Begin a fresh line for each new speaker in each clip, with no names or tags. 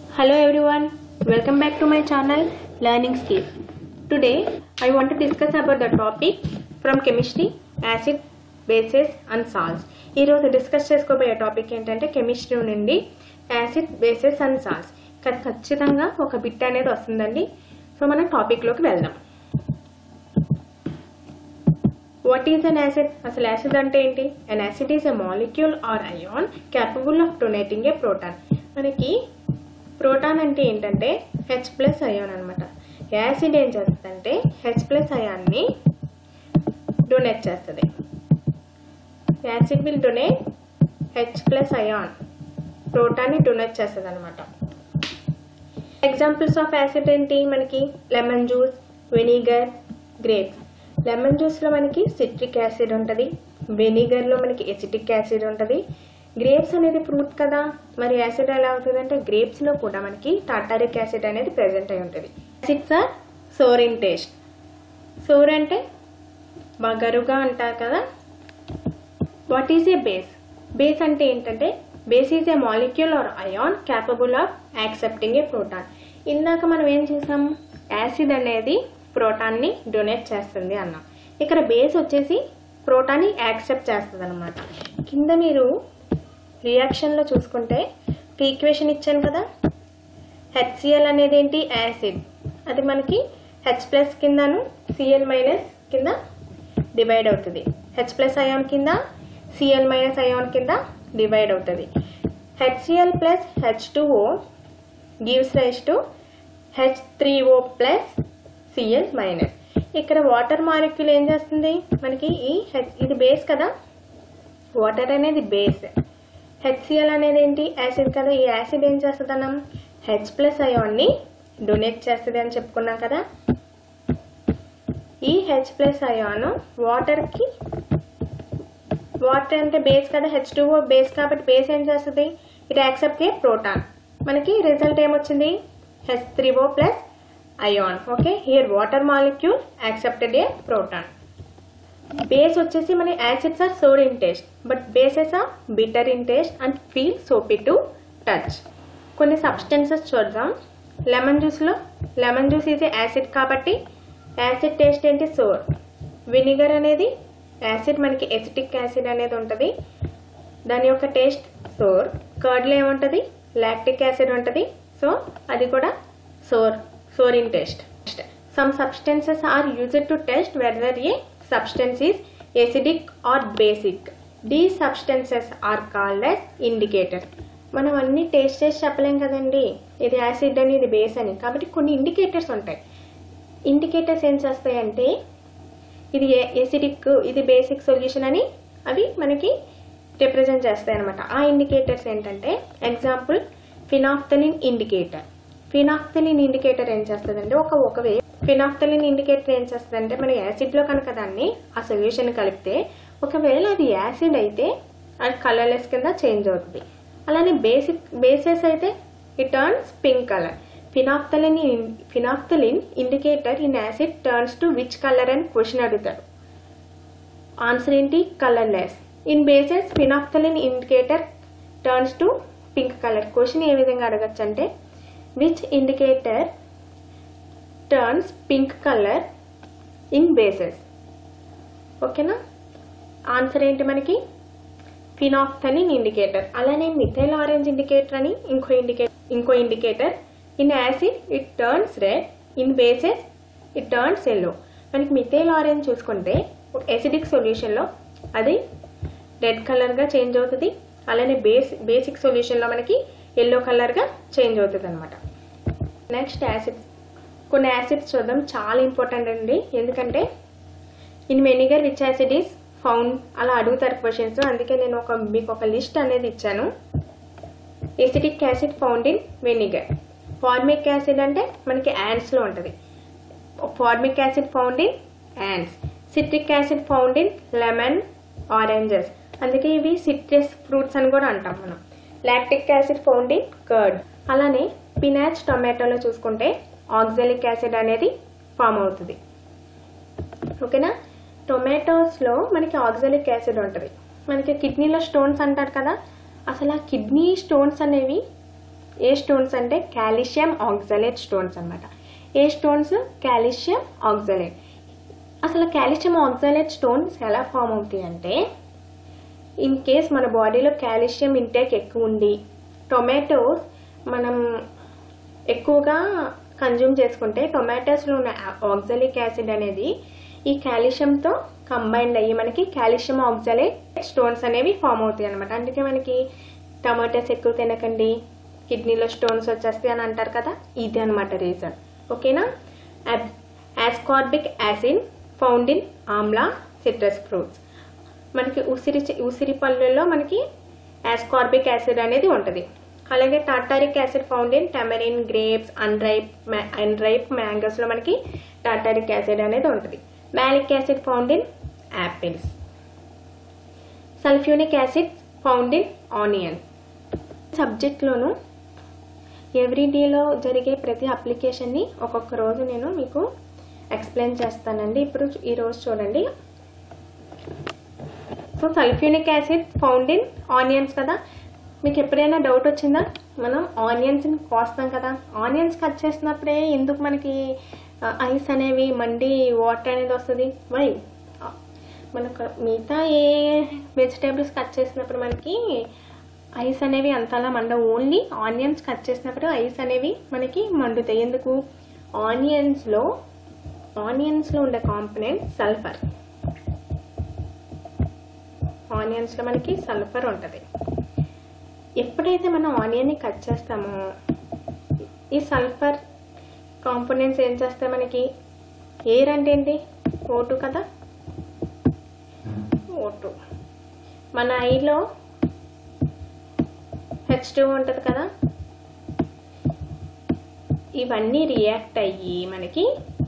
Hello everyone, welcome back to my channel Learning Skill. Today I want to discuss about the topic from chemistry, acid, bases and salts. ఈరోజు discuss చేసుకోబోయే topic ఏంటంటే chemistry నుండి acid bases and salts ఖచ్చితంగా ఒక bit అనేది వస్తుందండి so మనం టాపిక్లోకి వెళ్దాం వాట్ ఈజ్ అన్ యాసిడ్ అసలు యాసిడ్ అంటే ఏంటి an acid is a molecule or ion capable of donating a proton మనకి ప్రోటాన్ అంటే ఏంటంటే హెచ్ ప్లస్ అయాన్ అనమాట యాసిడ్ ఏం చేస్తుందంటే హెచ్ ప్లస్ అయాన్ని డొనేట్ చేస్తుంది acid will donate H plus ion ప్రోటాన్ని డొనేట్ చేస్తుంది అనమాట ఎగ్జాంపుల్స్ ఆఫ్ యాసిడ్ ఏంటి మనకి lemon juice vinegar grapes lemon జ్యూస్లో మనకి సిట్రిక్ యాసిడ్ ఉంటుంది వెనిగర్లో మనకి ఎసిటిక్ యాసిడ్ ఉంటుంది గ్రేప్స్ అనేది ఫ్రూట్ కదా మరి యాసిడ్ ఎలా అవుతుంది అంటే గ్రేప్స్లో కూడా మనకి టాటారిక్ యాసిడ్ అనేది ప్రెజెంట్ అయి ఉంటుంది acids are sour in taste sour అంటే బగరుగా అంటారు కదా what is a base base అంటే ఏంటంటే base is a molecule or ion capable of accepting a proton ఇందాక మనం ఏం చేసాం యాసిడ్ అనేది ప్రోటాన్ని డొనేట్ చేస్తుంది అన్నాం ఇక్కడ బేస్ వచ్చేసి ప్రోటాన్ని యాక్సెప్ట్ చేస్తుంది అనమాట కింద మీరు రియాక్షన్లో చూసుకుంటే ఈక్వేషన్ ఇచ్చాను కదా హెచ్సిఎల్ అనేది ఏంటి యాసిడ్ అది మనకి హెచ్ ప్లస్ కిందను సిఎల్ మైనస్ కింద డివైడ్ అవుతుంది హెచ్ ప్లస్ అయాన్ కింద సిఎల్ మైనస్ అయాన్ కింద డివైడ్ అవుతుంది HCl plus H two O gives rise to H three O plus Cl minus ఇక్కడ వాటర్ మాలిక్యూల్ ఏం చేస్తుంది మనకి ఈ హెచ్ ఇది బేస్ కదా వాటర్ అనేది బేస్ హెచ్సిఎల్ అనేది ఏంటి యాసిడ్ కదా ఈ యాసిడ్ ఏం చేస్తుంది అన్నాం హెచ్ ప్లస్ అయాన్ని డొనేట్ చేస్తుంది అని చెప్పుకున్నాం కదా ఈ హెచ్ ప్లస్ అయాన్ వాటర్కి వాటర్ అంటే బేస్ కదా హెచ్ టూ బేస్ కాబట్టి బేస్ ఏం చేస్తుంది ఇట్ యాక్సెప్ట్ ఏ ప్రోటాన్ మనకి రిజల్ట్ ఏమొచ్చింది H three O plus ion okay here water molecule accepted a proton base వచ్చేసి మన acids are sour in taste but bases are bitter in taste and feel soapy to touch కొన్ని substances చూద్దాం lemon జ్యూస్లో lemon juice is acid కాబట్టి acid taste ఏంటి sour vinegar అనేది acid మనకి acetic acid అనేది ఉంటుంది దాని యొక్క టేస్ట్ సోర్ కర్డ్లో ఏముంటుంది లాక్టిక్ యాసిడ్ ఉంటుంది సో అది కూడా sour sour in taste some substances are used to test whether a substance is acidic or basic the substances are called as indicator మనం అన్ని టేస్ట్ చేసి చెప్పలేం కదండి ఇది యాసిడ్ అని ఇది బేస్ అని కాబట్టి కొన్ని ఇండికేటర్స్ ఉంటాయి ఇండికేటర్స్ ఏం చేస్తాయంటే ఇది ఎసిడిక్ ఇది బేసిక్ సొల్యూషన్ అని అవి మనకి రిప్రజెంట్ చేస్తాయి అనమాట ఆ ఇండికేటర్స్ ఏంటంటే example phenolphthalein indicator phenolphthalein indicator ఏం చేస్తుందంటే ఒక ఒకవే ఫినాఫ్థలిన్ ఇండికేటర్ ఏం చేస్తుందంటే మన యాసిడ్లో కనుక దాన్ని ఆ సొల్యూషన్ కలిపితే ఒకవేళ అది యాసిడ్ అయితే అది కలర్లెస్ కింద చేంజ్ అవుతుంది అలానే బేసిక్ బేసెస్ అయితే it turns pink colour phenolphthalein phenolphthalein indicator in acid turns to which colour అని క్వశ్చన్ అడుగుతారు ఆన్సర్ ఏంటి colourless in bases phenolphthalein indicator turns to pink colour question ఏ విధంగా అడగచ్చు అంటే which indicator turns pink colour in bases ఓకేనా answer ఏంటి మనకి ఫినాఫ్థలిన్ ఇండికేటర్ అలానే మిథైల్ ఆరెంజ్ ఇండికేటర్ అని ఇంకో ఇండికేటర్ ఇంకో indicator in acid it turns red in bases it turns yellow మనకి మిథైల్ ఆరెంజ్ చూసుకుంటే ఎసిడిక్ సొల్యూషన్లో అది రెడ్ కలర్గా చేంజ్ అవుతుంది అలానే బేస్ బేసిక్ సొల్యూషన్లో మనకి ఎల్లో కలర్గా చేంజ్ అవుతుంది అనమాట నెక్స్ట్ యాసిడ్స్ కొన్ని యాసిడ్స్ చూద్దాం చాలా ఇంపార్టెంట్ అండి ఎందుకంటే in vinegar which acid is found అలా అడుగుతారు క్వశ్చన్స్ అందుకే నేను ఒక మీకు ఒక లిస్ట్ అనేది ఇచ్చాను acetic acid found in vinegar formic acid అంటే మనకి యాండ్స్లో ఉంటుంది formic acid found in ants citric acid found in lemon oranges అందుకే ఇవి సిట్రస్ ఫ్రూట్స్ అని కూడా అంటాం మనం lactic acid found in curd అలానే పినాచ్ టొమాటోలో చూసుకుంటే ఆక్సాలిక్ యాసిడ్ అనేది ఫామ్ అవుతుంది ఓకేనా టొమాటోస్లో మనకి ఆక్సాలిక్ యాసిడ్ ఉంటుంది మనకి కిడ్నీలో స్టోన్స్ అంటారు కదా అసలు ఆ కిడ్నీ స్టోన్స్ అనేవి ఏ స్టోన్స్ అంటే కాల్షియం ఆక్సలేట్ స్టోన్స్ అన్నమాట ఏ స్టోన్స్ కాల్షియం ఆక్సలేట్ అసలు కాల్షియం ఆక్సలేట్ స్టోన్స్ ఎలా ఫామ్ అవుతాయి అంటే ఇన్ కేస్ మన బాడీలో కాల్షియం ఇంటేక్ ఎక్కువ ఉండి టొమాటోస్ మనం ఎక్కువగా కన్జ్యూమ్ చేసుకుంటే టొమాటోస్లో ఉన్న ఆక్సలిక్ యాసిడ్ అనేది ఈ కాల్షియంతో కంబైండ్ అయ్యి మనకి కాల్షియం ఆక్సలేట్ స్టోన్స్ అనేవి ఫామ్ అవుతాయి అనమాట అందుకే మనకి టమాటోస్ ఎక్కువ తినకండి కిడ్నీలో స్టోన్స్ వచ్చేస్తాయి అని అంటారు కదా ఇది అనమాట రీజన్ ఓకేనా ascorbic acid found in amla citrus fruits మనకి ఉసిరి చె- ఉసిరి పళ్ళల్లో మనకి యాస్కార్బిక్ యాసిడ్ అనేది ఉంటుంది అలాగే tartaric acid found in tamarind grapes unripe unripe మ్యాంగోస్లో మనకి టాటారిక్ యాసిడ్ అనేది ఉంటుంది malic acid found in apples sulphenic acid found in onion సబ్జెక్ట్లోను ఎవ్రీ డేలో జరిగే ప్రతి అప్లికేషన్ని ఒక్కొక్క రోజు నేను మీకు ఎక్స్ప్లెయిన్ చేస్తానండి ఇప్పుడు ఈరోజు చూడండి so sulphenic acid found in onions కదా మీకు ఎప్పుడైనా డౌట్ వచ్చిందా మనం ఆనియన్స్ని కోస్తాం కదా ఆనియన్స్ కట్ చేసినప్పుడే ఎందుకు మనకి ఐస్ అనేవి మండి వాటర్ అనేది వస్తుంది వై మనకు మిగతా ఏ వెజిటేబుల్స్ కట్ చేసినప్పుడు మనకి ఐస్ అనేవి అంతలా మండ ఓన్లీ ఆనియన్స్ కట్ చేసినప్పుడు ఐస్ అనేవి మనకి మండుతాయి ఎందుకు ఆనియన్స్లో ఆనియన్స్లో ఉండే కాంపనెంట్ సల్ఫర్ ఆనియన్స్లో మనకి సల్ఫర్ ఉంటుంది ఎప్పుడైతే మనం ఆనియన్ని కట్ చేస్తామో ఈ సల్ఫర్ కాంపోనెంట్స్ ఏం చేస్తాయి మనకి ఎయిర్ అంటే ఏంటి ఓటు కదా ఓటు మన ఐలో హెచ్ టూ ఉంటుంది కదా ఇవన్నీ రియాక్ట్ అయ్యి మనకి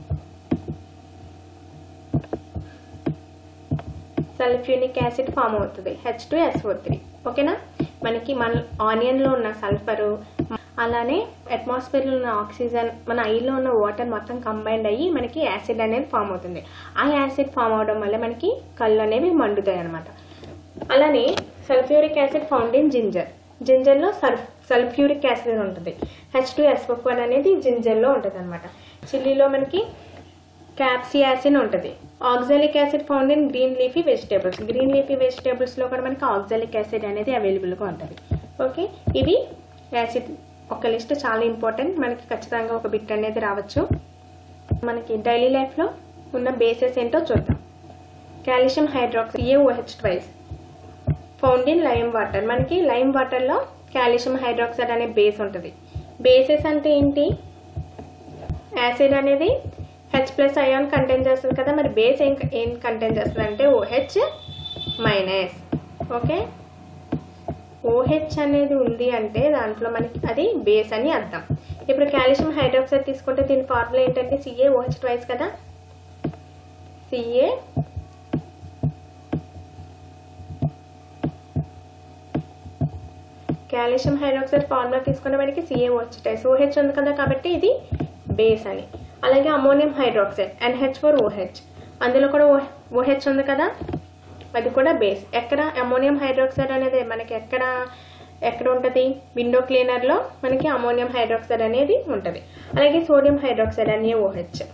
సల్ఫ్యూనిక్ యాసిడ్ ఫామ్ అవుతుంది హెచ్ టూ ఎస్ఓ త్రీ ఓకేనా మనకి మన ఆనియన్లో ఉన్న సల్ఫరు అలానే అట్మాస్ఫియర్లో ఉన్న ఆక్సిజన్ మన ఐలో ఉన్న వాటర్ మొత్తం కంబైండ్ అయ్యి మనకి యాసిడ్ అనేది ఫామ్ అవుతుంది ఆ యాసిడ్ ఫామ్ అవడం వల్ల మనకి కళ్ళు అనేవి మండుతాయి అనమాట అలానే sulphuric acid found in ginger జింజర్లో సల్ఫ్ సల్ఫ్యూరిక్ యాసిడ్ ఉంటుంది హెచ్ టూ ఎస్ఓ ఫోర్ అనేది జింజర్లో ఉంటుంది అనమాట చిల్లీలో మనకి క్యాప్సియాసిన్ ఉంటుంది oxalic acid found in green leafy vegetables green leafy వెజిటేబుల్స్లో కూడా మనకి ఆక్సాలిక్ యాసిడ్ అనేది అవైలబుల్గా ఉంటుంది ఓకే ఇవి యాసిడ్ ఒక లిస్ట్ చాలా ఇంపార్టెంట్ మనకి ఖచ్చితంగా ఒక బిట్ అనేది రావచ్చు మనకి డైలీ లైఫ్లో ఉన్న బేసెస్ ఏంటో చూద్దాం calcium hydroxy AOH twice found in lime water మనకి లైమ్ వాటర్లో కాల్షియం హైడ్రాక్సైడ్ అనే బేస్ ఉంటుంది బేసెస్ అంటే ఏంటి యాసిడ్ అనేది హెచ్ ప్లస్ అయాన్ కంటైన్ చేస్తుంది కదా మరి బేస్ ఏం ఏం కంటైన్ చేస్తుంది అంటే ఓహెచ్ మైనస్ ఓకే ఓహెచ్ అనేది ఉంది అంటే దాంట్లో మనకి అది బేస్ అని అర్థం ఇప్పుడు కాల్షియం హైడ్రాక్సైడ్ తీసుకుంటే దీని ఫార్ములా ఏంటంటే సిఏ ఓహెచ్ ట్వైస్ కదా సిఏ కాల్షియం హైడ్రాక్సైడ్ ఫార్ములా తీసుకున్న మనకి సిఏ ఓహెచ్ ఓహెచ్ ఉంది కదా కాబట్టి ఇది బేస్ అని అలాగే ammonium hydroxide and H four OH అందులో కూడా ఓహెచ్ ఉంది కదా అది కూడా బేస్ ఎక్కడ అమోనియం హైడ్రాక్సైడ్ అనేది మనకి ఎక్కడ ఎక్కడ ఉంటుంది విండో క్లీనర్లో మనకి అమోనియం హైడ్రాక్సైడ్ అనేది ఉంటుంది అలాగే sodium hydroxide NaOH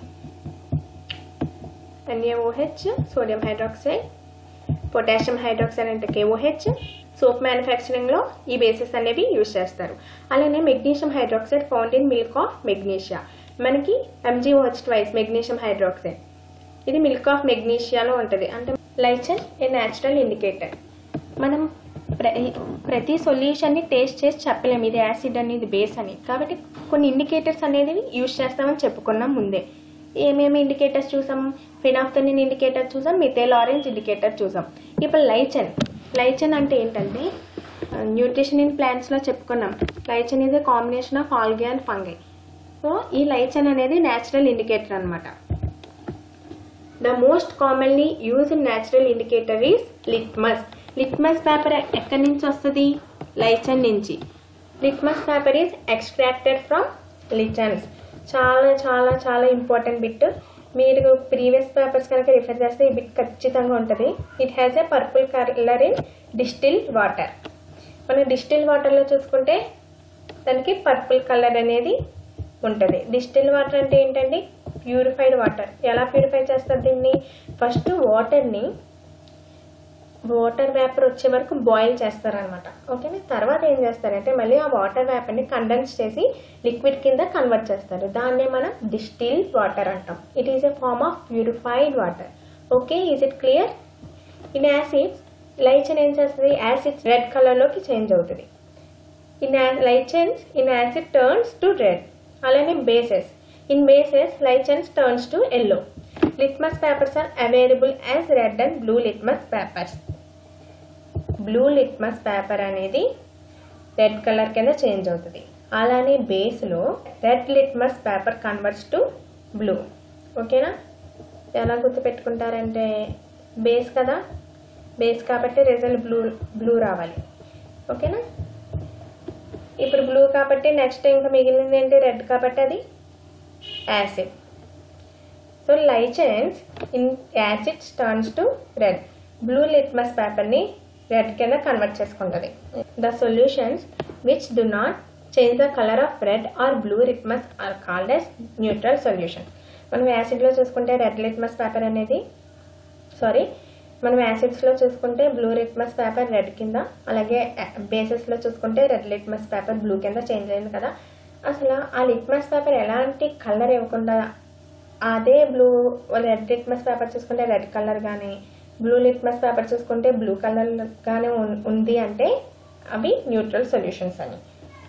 NaOH sodium hydroxide potassium hydroxide అంటే కేఓహెచ్ సోప్ మ్యానుఫ్యాక్చరింగ్లో ఈ బేసెస్ అనేవి యూజ్ చేస్తారు అలానే magnesium hydroxide found in milk of magnesia మనకి ఎంజీఓహెచ్ ట్వైస్ మెగ్నీషియం హైడ్రాక్సైడ్ ఇది మిల్క్ ఆఫ్ మెగ్నీషియాలో ఉంటుంది అంటే లైచన్ ఏ న్యాచురల్ ఇండికేటర్ మనం ప్ర ప్రతి సొల్యూషన్ని టేస్ట్ చేసి చెప్పలేము ఇది యాసిడ్ అని ఇది బేస్ అని కాబట్టి కొన్ని ఇండికేటర్స్ అనేది యూజ్ చేస్తామని చెప్పుకున్నాం ముందే ఏమేమి ఇండికేటర్స్ చూసాం ఫినాఫ్థనిన్ ఇండికేటర్ చూసాం మిథైల్ ఆరెంజ్ ఇండికేటర్ చూసాం ఇప్పుడు లైచన్ లైచన్ అంటే ఏంటంటే న్యూట్రిషన్ ఇన్ ప్లాంట్స్లో చెప్పుకున్నాం lichen is a combination of algae and fungi so ఈ లైచన్ అనేది న్యాచురల్ ఇండికేటర్ అనమాట the most commonly use in natural indicator is litmus litmus paper ఎక్కడి నుంచి వస్తుంది లైచన్ నుంచి litmus paper is extracted from lichens చాలా చాలా చాలా ఇంపార్టెంట్ బిట్ మీరు ప్రీవియస్ పేపర్స్ కనుక రిఫర్ చేస్తే ఈ బిట్ ఖచ్చితంగా ఉంటుంది it has a purple colour in distil water మనం డిస్టిల్ వాటర్లో చూసుకుంటే దానికి పర్పుల్ కలర్ అనేది ఉంటుంది డిస్టిల్ వాటర్ అంటే ఏంటండి ప్యూరిఫైడ్ వాటర్ ఎలా ప్యూరిఫై చేస్తారు దీన్ని ఫస్ట్ వాటర్ని వాటర్ వేపర్ వచ్చే వరకు బాయిల్ చేస్తారనమాట ఓకేనా తర్వాత ఏం చేస్తారంటే మళ్ళీ ఆ వాటర్ వేపర్ని కండెన్స్ చేసి లిక్విడ్ కింద కన్వర్ట్ చేస్తారు దాన్నే మనం డిస్టిల్ వాటర్ అంటాం it is a form of purified water okay is it clear in acids lichen ఏం చేస్తుంది యాసిడ్స్ రెడ్ కలర్లోకి చేంజ్ అవుతుంది in lichens in acid turns to red అలానే bases in bases lichens turns to yellow litmus papers are available as red and blue litmus papers blue litmus paper అనేది red colour కింద change అవుతుంది అలానే బేస్లో red litmus paper converts to blue ఓకేనా ఎలా గుర్తుపెట్టుకుంటారంటే base కదా బేస్ కాబట్టి రిజల్ట్ బ్లూ బ్లూ రావాలి ఓకేనా ఇప్పుడు బ్లూ కాబట్టి నెక్స్ట్ ఇంకా మిగిలింది ఏంటి రెడ్ కాబట్టి అది acid so lichens in acids turns to red blue litmus పేపర్ని రెడ్ కింద కన్వర్ట్ చేసుకుంటుంది the solutions which do not change the colour of red or blue litmus are called as neutral solution మనం యాసిడ్లో చూసుకుంటే red litmus paper అనేది sorry మనం యాసిడ్స్లో చూసుకుంటే బ్లూ లిట్మస్ పేపర్ రెడ్ కింద అలాగే బేసెస్లో చూసుకుంటే రెడ్ లిట్మస్ పేపర్ బ్లూ కింద చేంజ్ అయింది కదా అసలు ఆ లిట్మస్ పేపర్ ఎలాంటి కలర్ ఇవ్వకుండా అదే బ్లూ రెడ్ లిట్మస్ పేపర్ చూసుకుంటే రెడ్ కలర్ కానీ బ్లూ లిట్మస్ పేపర్ చూసుకుంటే బ్లూ కలర్ గానే ఉన్- ఉంది అంటే అవి న్యూట్రల్ సొల్యూషన్స్ అని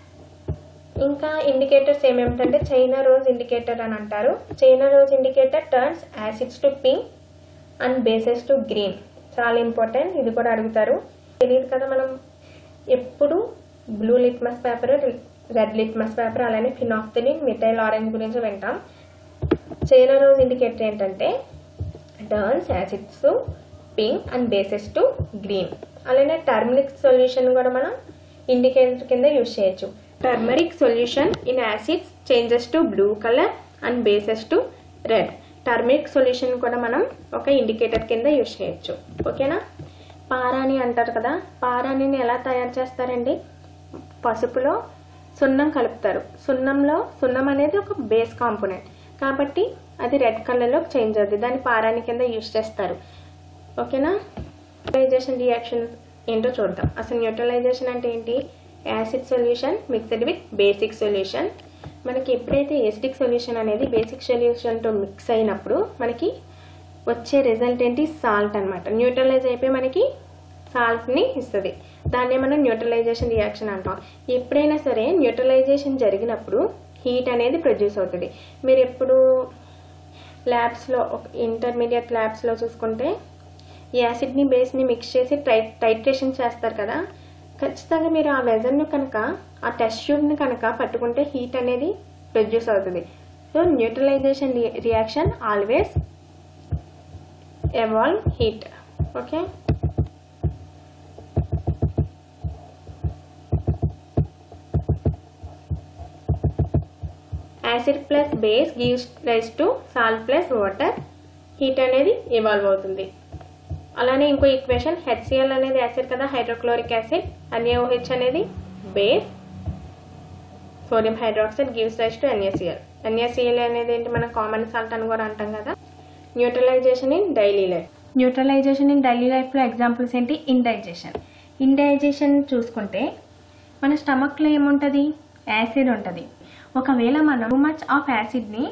ఇంకా ఇండికేటర్స్ ఏమేమిటంటే చైనా రోజ్ ఇండికేటర్ అని అంటారు China rose indicator turns acids to pink and bases to green చాలా ఇంపార్టెంట్ ఇది కూడా అడుగుతారు తెలియదు కదా మనం ఎప్పుడు blue litmus paper red litmus paper అలానే ఫినాఫ్థలిన్ మిథైల్ ఆరెంజ్ గురించి వింటాం చైనా రోజ్ ఇండికేటర్ ఏంటంటే turns acids pink and bases to green అలానే టర్మరిక్ సొల్యూషన్ కూడా మనం ఇండికేటర్ కింద యూజ్ చేయొచ్చు turmeric solution in acids changes to blue colour and bases to red turmeric solution కూడా మనం ఒక ఇండికేటర్ కింద యూజ్ చేయొచ్చు ఓకేనా పారాని అంటారు కదా పారానిని ఎలా తయారు చేస్తారండి పసుపులో సున్నం కలుపుతారు సున్నంలో సున్నం అనేది ఒక బేస్ కాంపోనెంట్ కాబట్టి అది రెడ్ కలర్లో చేంజ్ అవుతుంది దాన్ని పారాని కింద యూజ్ చేస్తారు ఓకేనా న్యూట్రలైజేషన్ రియాక్షన్స్ ఏంటో చూద్దాం అసలు న్యూట్రలైజేషన్ అంటే ఏంటి acid solution mixed with basic solution మనకి ఎప్పుడైతే ఎసిడిక్ సొల్యూషన్ అనేది బేసిక్ సొల్యూషన్తో మిక్స్ అయినప్పుడు మనకి వచ్చే రిజల్ట్ ఏంటి సాల్ట్ అన్నమాట న్యూట్రలైజ్ అయిపోయి మనకి సాల్ట్ని ఇస్తుంది దాన్నే మనం న్యూట్రలైజేషన్ రియాక్షన్ అంటాం ఎప్పుడైనా సరే న్యూట్రలైజేషన్ జరిగినప్పుడు హీట్ అనేది ప్రొడ్యూస్ అవుతుంది మీరు ఎప్పుడు ల్యాబ్స్లో ఇంటర్మీడియట్ ల్యాబ్స్లో చూసుకుంటే ఈ యాసిడ్ని బేస్ని మిక్స్ చేసి టై టైట్రేషన్ చేస్తారు కదా ఖచ్చితంగా మీరు ఆ వెజర్ను కనుక ఆ టెస్ట్ ట్యూబ్ని కనుక పట్టుకుంటే హీట్ అనేది ప్రొడ్యూస్ అవుతుంది so neutralisation reaction always evolve heat okay acid plus base gives rise to salt plus water heat అనేది ఇవాల్వ్ అవుతుంది అలానే ఇంకో ఈక్వేషన్ హెచ్సిఎల్ అనేది యాసిడ్ కదా హైడ్రోక్లోరిక్ యాసిడ్ ఎన్ఏఓహెచ్ అనేది base sodium hydroxide gives rise to NaCl NaCl అనేది ఏంటి మనం కామన్ సాల్ట్ అని కూడా అంటాం కదా neutralisation in daily life neutralisation in daily లైఫ్లో ఎగ్జాంపుల్స్ ఏంటి ఇండైజేషన్ ఇండైజేషన్ చూసుకుంటే మన స్టమక్లో ఏముంటుంది యాసిడ్ ఉంటుంది ఒకవేళ మనం టూ మచ్ ఆఫ్ యాసిడ్ని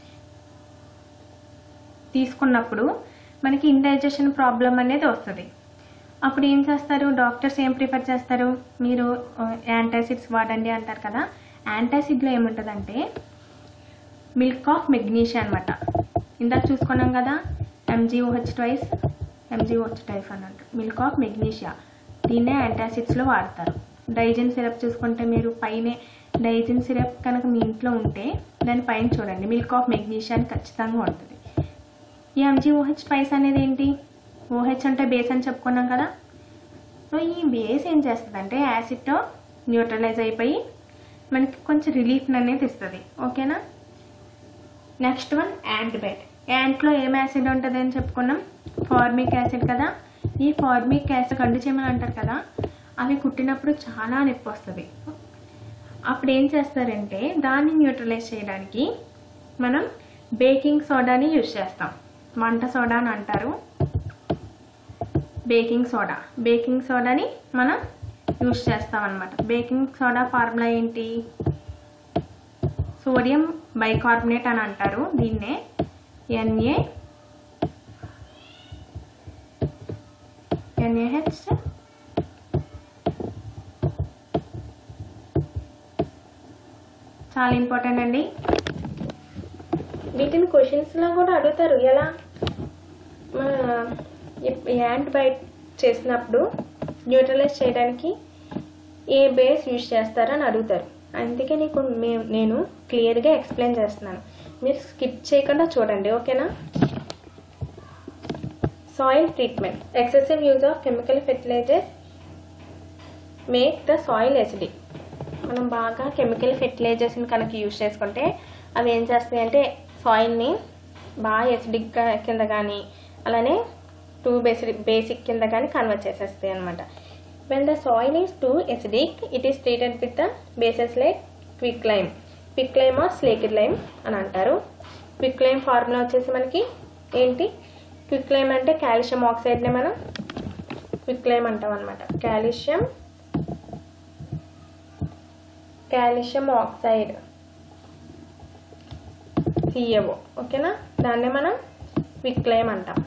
తీసుకున్నప్పుడు మనకి ఇండైజెషన్ ప్రాబ్లం అనేది వస్తుంది అప్పుడు ఏం చేస్తారు డాక్టర్స్ ఏం ప్రిఫర్ చేస్తారు మీరు యాంటాసిడ్స్ వాడండి అంటారు కదా యాంటాసిడ్లో ఏముంటుందంటే మిల్క్ ఆఫ్ మెగ్నీషియా అనమాట ఇందాక చూసుకున్నాం కదా ఎంజీఓహెచ్ ట్వైస్ ఎంజీఓహెచ్ టైఫ్ అని అంటారు మిల్క్ ఆఫ్ మెగ్నీషియా దీన్నే యాంటాసిడ్స్లో వాడతారు డైజిన్ సిరప్ చూసుకుంటే మీరు పైనే డైజిన్ సిరప్ కనుక మీ ఇంట్లో ఉంటే దాని పైన చూడండి మిల్క్ ఆఫ్ మెగ్నీషియా అని ఖచ్చితంగా ఉంటుంది ఈ ఎంజీఓహెచ్ ట్వైస్ అనేది ఏంటి ఓహెచ్ అంటే బేస్ అని చెప్పుకున్నాం కదా సో ఈ బేస్ ఏం చేస్తుంది అంటే యాసిడ్తో న్యూట్రలైజ్ అయిపోయి మనకి కొంచెం రిలీఫ్ అనేది ఇస్తుంది ఓకేనా నెక్స్ట్ వన్ యాంట్ బెడ్ యాంట్లో ఏం యాసిడ్ ఉంటుంది అని చెప్పుకున్నాం ఫార్మిక్ యాసిడ్ కదా ఈ ఫార్మిక్ యాసిడ్ కండు చీమలు అంటారు కదా అవి కుట్టినప్పుడు చాలా నొప్పి వస్తుంది అప్పుడు ఏం చేస్తారంటే దాన్ని న్యూట్రలైజ్ చేయడానికి మనం బేకింగ్ సోడాని యూజ్ చేస్తాం వంట సోడా అని అంటారు బేకింగ్ సోడా బేకింగ్ సోడాని మనం యూజ్ చేస్తాం అనమాట బేకింగ్ సోడా ఫార్ములా ఏంటి సోడియం బైకార్బోనేట్ అని అంటారు దీన్నే ఎన్ఏ ఎన్ఏహెచ్ చాలా ఇంపార్టెంట్ అండి వీటిని క్వశ్చన్స్లో కూడా అడుగుతారు ఎలా మన యాంట్ బైట్ చేసినప్పుడు న్యూట్రలైజ్ చేయడానికి ఏ బేస్ యూజ్ చేస్తారని అడుగుతారు అందుకే నీకు మే- నేను క్లియర్గా ఎక్స్ప్లెయిన్ చేస్తున్నాను మీరు స్కిప్ చేయకుండా చూడండి ఓకేనా soil treatment excessive use of chemical fertilizers make the soil acidic మనం బాగా కెమికల్ ఫెర్టిలైజర్స్ని కనుక యూజ్ చేసుకుంటే అవి ఏం చేస్తాయి అంటే సాయిల్ని బాగా ఎసిడిక్ కింద కానీ అలానే టూ బేసిక్ బేసిక్ కింద కానీ కన్వర్ట్ చేసేస్తాయి అనమాట when the soil is too acidic it is treated with the bases like quick lime quick lime or slaked lime అని అంటారు క్విక్ లైమ్ ఫార్ములా వచ్చేసి మనకి ఏంటి క్విక్ లైమ్ అంటే కాల్షియం ఆక్సైడ్ని మనం క్విక్ లైమ్ అంటాం అనమాట కాల్షియం కాల్షియం ఆక్సైడ్ సిఏఓ ఓకేనా దాన్నే మనం క్విక్లైమ్ అంటాం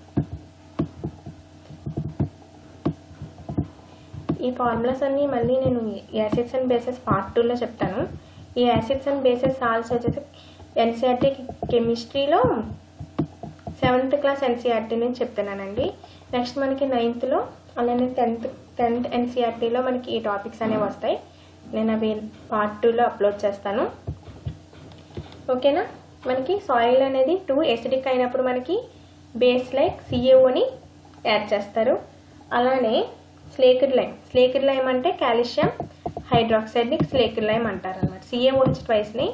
ఈ ఫార్ములాస్ అన్నీ మళ్ళీ నేను యాసిడ్స్ అండ్ బేసెస్ పార్ట్ టూలో చెప్తాను ఈ యాసిడ్స్ అండ్ బేసెస్ సాల్స్ వచ్చేసి ఎన్సీఆర్టీ కెమిస్ట్రీలో సెవెంత్ క్లాస్ ఎన్సీఆర్టీ నుంచి చెప్తున్నానండి నెక్స్ట్ మనకి నైన్త్లో అలానే టెన్త్ టెన్త్ ఎన్సీఆర్టీలో మనకి ఈ టాపిక్స్ అనేవి వస్తాయి నేను అవి పార్ట్ టూలో అప్లోడ్ చేస్తాను ఓకేనా మనకి సాయిల్ అనేది టూ ఎసిడిక్ అయినప్పుడు మనకి బేస్ లైక్ సిఏఓని యాడ్ చేస్తారు అలానే స్లేకిడ్ లైమ్ స్లేకిడ్ లైమ్ అంటే కాల్షియం హైడ్రాక్సైడ్ని స్లేకిడ్ లైమ్ అంటారు అనమాట సిఏఓ నుంచి ట్వైస్ని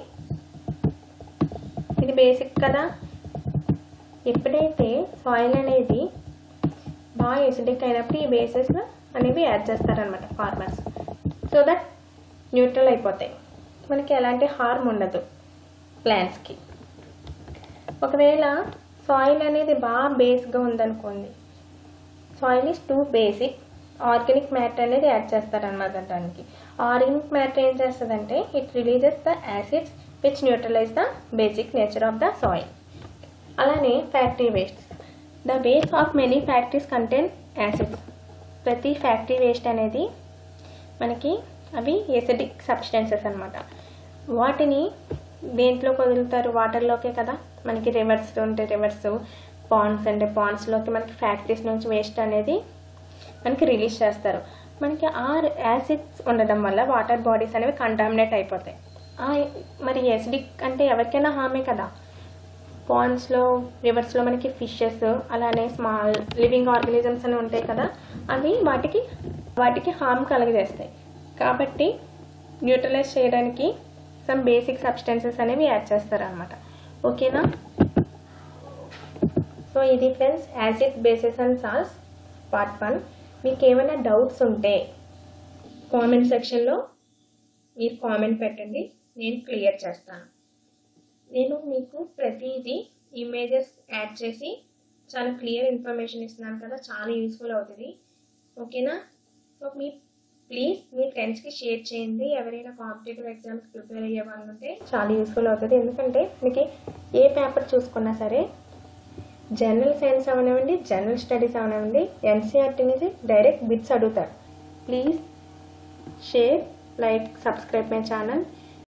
ఇది బేసిక్ కదా ఎప్పుడైతే సాయిల్ అనేది బాగా ఎసిడిక్ అయినప్పుడు ఈ బేసెస్ అనేవి యాడ్ చేస్తారనమాట ఫార్మర్స్ సో దట్ న్యూట్రల్ అయిపోతాయి మనకి ఎలాంటి హార్మ్ ఉండదు ప్లాంట్స్కి ఒకవేళ సాయిల్ అనేది బాగా బేస్గా ఉందనుకోండి soil is too basic organic matter అనేది యాడ్ చేస్తారనమాట దానికి ఆర్గానిక్ మ్యాటర్ ఏం చేస్తుందంటే it releases the acids which neutralize the basic nature of the soil అలానే factory waste the waste of many factories contain acids ప్రతి ఫ్యాక్టరీ వేస్ట్ అనేది మనకి అవి ఎసిడిక్ సబ్స్టెన్సెస్ అనమాట వాటిని దేంట్లో వదులుతారు వాటర్లోకే కదా మనకి రివర్స్ ఉంటే రివర్స్ పాండ్స్ అంటే పాండ్స్లోకి మనకి ఫ్యాక్టరీస్ నుంచి వేస్ట్ అనేది మనకి రిలీజ్ చేస్తారు మనకి ఆ యాసిడ్స్ ఉండడం వల్ల వాటర్ బాడీస్ అనేవి కంటామినేట్ అయిపోతాయి ఆ మరి ఎసిడిక్ అంటే ఎవరికైనా హామే కదా పాండ్స్లో రివర్స్లో మనకి ఫిషెస్ అలానే స్మాల్ లివింగ్ ఆర్గానిజమ్స్ అని ఉంటాయి కదా అవి వాటికి వాటికి హామ్ కలగజేస్తాయి కాబట్టి న్యూట్రలైజ్ చేయడానికి సమ్ బేసిక్ సబ్స్టెన్సెస్ అనేవి యాడ్ చేస్తారనమాట ఓకేనా సో ఇది friends acid bases and salts part one మీకు ఏమైనా డౌట్స్ ఉంటే కామెంట్ సెక్షన్లో మీరు కామెంట్ పెట్టండి నేను క్లియర్ చేస్తాను నేను మీకు ప్రతిదీ ఇమేజెస్ యాడ్ చేసి చాలా క్లియర్ ఇన్ఫర్మేషన్ ఇస్తున్నాను కదా చాలా యూస్ఫుల్ అవుతుంది ఓకేనా సో మీ ప్లీజ్ మీ ఫ్రెండ్స్కి షేర్ చేయండి ఎవరైనా కాంపిటేటివ్ ఎగ్జామ్స్ ప్రిపేర్ అయ్యే వాళ్ళు ఉంటే చాలా యూస్ఫుల్ అవుతుంది ఎందుకంటే మీకు ఏ పేపర్ చూసుకున్నా సరే జనరల్ సైన్స్ అవనివ్వండి జనరల్ స్టడీస్ అవనివ్వండి ఎన్సీఆర్టీ నుంచి డైరెక్ట్ బిట్స్ అడుగుతారు please share like subscribe my channel